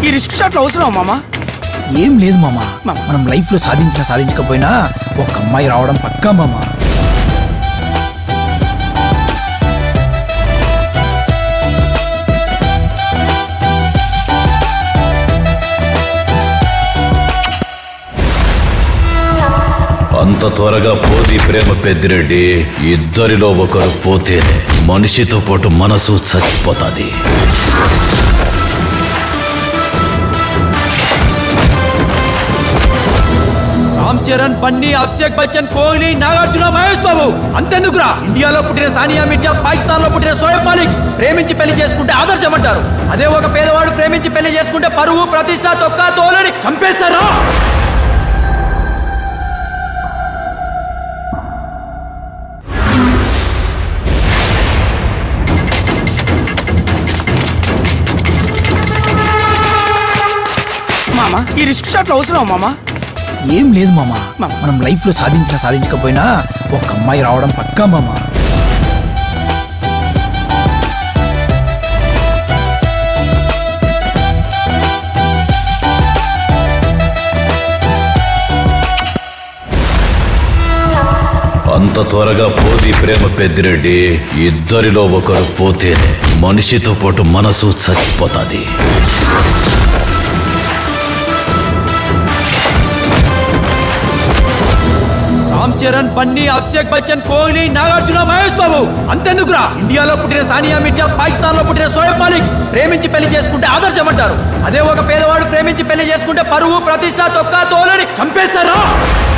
ఈ రిస్క్ షాట్లు అవసరం మామా ఏం లేదు మామ మామ. మనం లైఫ్ లో సాధించినా సాధించకపోయినా ఒక అమ్మాయి రావడం పక్కా మామ అంత త్వరగా పోది ప్రేమ పెద్దిరెడ్డి ఇద్దరిలో ఒకరు పోతేనే మనిషితో పాటు మనసు చచ్చిపోతుంది రామ్ చరణ్ బన్నీ అభిషేక్ బచ్చన్ కోహ్లీ నాగార్జున మహేష్ బాబు అంతెందుకురా ఇండియాలో పుట్టిన సానియా మిర్జా పాకిస్తాన్ లో పుట్టిన సోయబ్ మాలిక్ ప్రేమించి పెళ్లి చేసుకుంటే ఆదర్శం అంటారు అదే ఒక పేదవాడు ప్రేమించి పెళ్లి చేసుకుంటే పరువు ప్రతిష్ట తొక్క తోలని చంపేస్తారా మామా ఈ రిస్క్ షాట్లు అవసరం మామా ఏం లేదు మామ మామ. మనం లైఫ్ లో సాధించినా సాధించకపోయినా ఒక అమ్మాయి రావడం పక్కా మామ అంత త్వరగా పోది ప్రేమ పెద్దిరెడ్డి ఇద్దరిలో ఒకరు పోతేనే మనిషితో పాటు మనసు చచ్చిపోతుంది రామ్ చరణ్ బన్నీ అభిషేక్ బచ్చన్ కోహ్లీ నాగార్జున మహేష్ బాబు అంతెందుకురా ఇండియాలో పుట్టిన సానియా మిర్జా పాకిస్తాన్ లో పుట్టిన సోయబ్ మాలిక్ ప్రేమించి పెళ్లి చేసుకుంటే ఆదర్శం అంటారు అదే ఒక పేదవాడు ప్రేమించి పెళ్లి చేసుకుంటే పరువు ప్రతిష్ట తొక్క తోలని చంపేస్తారా